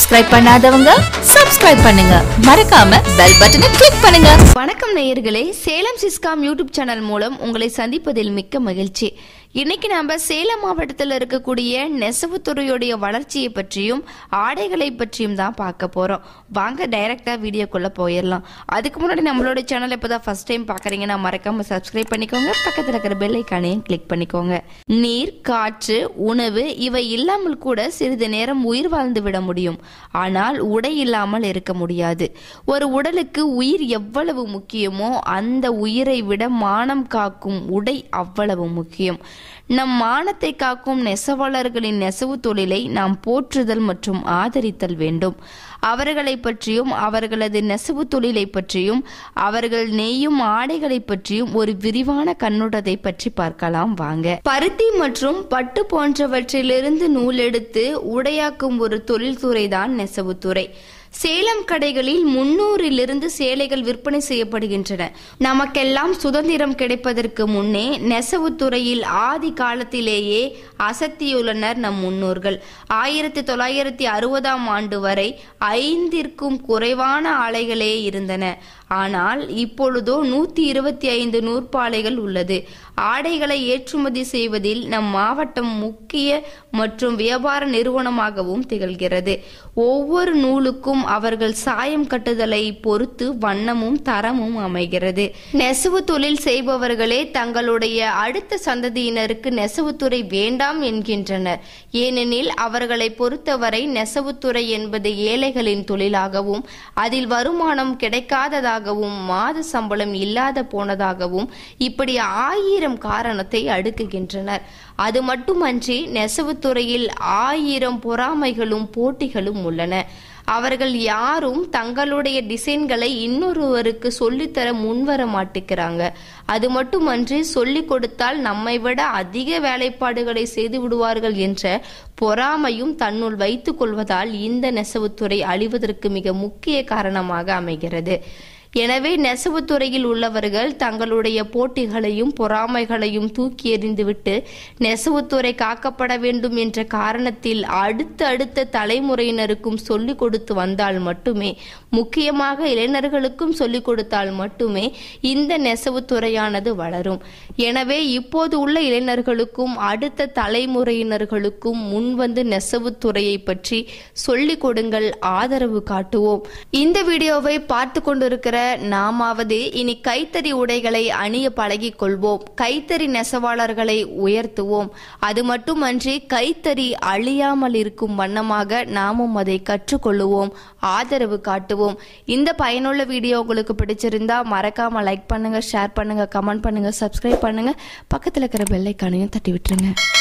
subscribe பண்ணாதவங்க subscribe பண்ணுங்க மறக்காம பெல் பட்டனை கிளிக் பண்ணுங்க வணக்கம் நேயர்களே சேலம் சிஸ்காம் யூடியூப் சேனல் மூலம் உங்களை சந்திப்பதில் மிக்க மகிழ்ச்சி இன்னைக்கு நாம சேலம் மாவட்டத்தில் இருக்கக்கூடிய நெசவுத்துறையுடைய வளர்ச்சியை பற்றியும் ஆடைகளை பற்றியும் தான் பார்க்க போறோம் வாங்க டைரக்டா வீடியோக்குள்ள போயிடலாம் அதுக்கு முன்னாடி நம்மளோட சேனல் இப்பதான் ஃபர்ஸ்ட் டைம் பாக்குறீங்கன்னா மறக்காம சப்ஸ்கிரைப் பண்ணிக்கோங்க பக்கத்துல இருக்கிற பெல் ஐக்கானையும் கிளிக் பண்ணிக்கோங்க நீர் காற்று உணவு இவை இல்லாமல் கூட சிறிது நேரம் உயிர் வாழ்ந்து விட முடியும் ஆனால் உடை இல்லாமல் இருக்க முடியாது ஒரு உடலுக்கு உயிர் எவ்வளவு முக்கியமோ அந்த உயிரை விட மானம் காக்கும் உடை அவ்வளவு முக்கியம் நம் மானத்தை காக்கும் நெசவாளர்களின் நெசவு தொழிலை நாம் போற்றுதல் மற்றும் ஆதரித்தல் வேண்டும் அவர்களை பற்றியும் அவர்களது நெசவு தொழிலை பற்றியும் அவர்கள் நெய்யும் ஆடைகளை பற்றியும் ஒரு விரிவான கண்ணோட்டத்தை பற்றி பார்க்கலாம் வாங்க பருத்தி மற்றும் பட்டு போன்றவற்றிலிருந்து நூல் எடுத்து உடையாக்கும் ஒரு தொழில்துறை தான் நெசவுத்துறை சேலம் கடைகளில் முன்னூறிலிருந்து சேலைகள் விற்பனை செய்யப்படுகின்றன நமக்கெல்லாம் சுதந்திரம் கிடைப்பதற்கு முன்னே நெசவுத்துறையில் ஆதி காலத்திலேயே அசத்தியுள்ளனர் நம் முன்னோர்கள் ஆயிரத்தி தொள்ளாயிரத்தி அறுபதாம் ஆண்டு வரை ஐந்திற்கும் குறைவான ஆலைகளே இருந்தன ஆனால் இப்பொழுதோ நூத்தி இருபத்தி ஐந்து நூற்பாலைகள் உள்ளது ஆடைகளை ஏற்றுமதி செய்வதில் நம் மாவட்டம் முக்கிய மற்றும் வியாபார நிறுவனமாகவும் திகழ்கிறது ஒவ்வொரு நூலுக்கும் அவர்கள் சாயம் கட்டுதலை பொறுத்து வண்ணமும் தரமும் அமைகிறது நெசவு தொழில் செய்பவர்களே தங்களுடைய அடுத்த சந்ததியினருக்கு நெசவுத்துறை வேண்டாம் என்கின்றனர் ஏனெனில் அவர்களை பொறுத்தவரை நெசவுத்துறை என்பது ஏழைகளின் தொழிலாகவும் அதில் வருமானம் கிடைக்காததாகவும் மாத சம்பளம் இல்லாத போனதாகவும் இப்படி ஆயிரம் காரணத்தை அடுக்குகின்றனர் அது மட்டுமன்றி நெசவுத்துறையில் ஆயிரம் பொறாமைகளும் போட்டிகளும் உள்ளன அவர்கள் யாரும் தங்களுடைய டிசைன்களை இன்னொருவருக்கு சொல்லித்தர முன்வர மாட்டேங்கிறாங்க அது மட்டுமன்றி சொல்லிக் கொடுத்தால் நம்மை விட அதிக வேலைப்பாடுகளை செய்து விடுவார்கள் என்ற பொறாமையும் தன்னுள் வைத்துக் கொள்வதால் இந்த நெசவுத்துறை அழிவதற்கு மிக முக்கிய காரணமாக அமைகிறது எனவே நெசவுத்துறையில் உள்ளவர்கள் தங்களுடைய போட்டிகளையும் பொறாமைகளையும் தூக்கி எறிந்துவிட்டு நெசவுத்துறை காக்கப்பட வேண்டும் என்ற காரணத்தில் அடுத்த அடுத்த தலைமுறையினருக்கும் சொல்லிக் கொடுத்து வந்தால் மட்டுமே முக்கியமாக இளைஞர்களுக்கும் சொல்லிக் கொடுத்தால் மட்டுமே இந்த நெசவுத்துறையானது வளரும் எனவே இப்போது உள்ள இளைஞர்களுக்கும் அடுத்த தலைமுறையினர்களுக்கும் முன்வந்து நெசவுத்துறையை பற்றி சொல்லிக் கொடுங்கள் ஆதரவு காட்டுவோம் இந்த வீடியோவை பார்த்து கொண்டிருக்கிற நாமாவது இனி கைத்தறி உடைகளை அணிய பழகிக் கொள்வோம் கைத்தறி நெசவாளர்களை உயர்த்துவோம் அது மட்டுமன்றி கைத்தறி அழியாமல் இருக்கும் வண்ணமாக நாமும் அதை கற்றுக்கொள்ளுவோம் ஆதரவு காட்டுவோம் இந்த பயனுள்ள வீடியோ உங்களுக்கு பிடிச்சிருந்தா மறக்காம லைக் பண்ணுங்க ஷேர் பண்ணுங்க கமெண்ட் பண்ணுங்க சப்ஸ்கிரைப் பண்ணுங்க பக்கத்தில் இருக்கிற பெல்லைக்கானையும் தட்டி விட்டுருங்க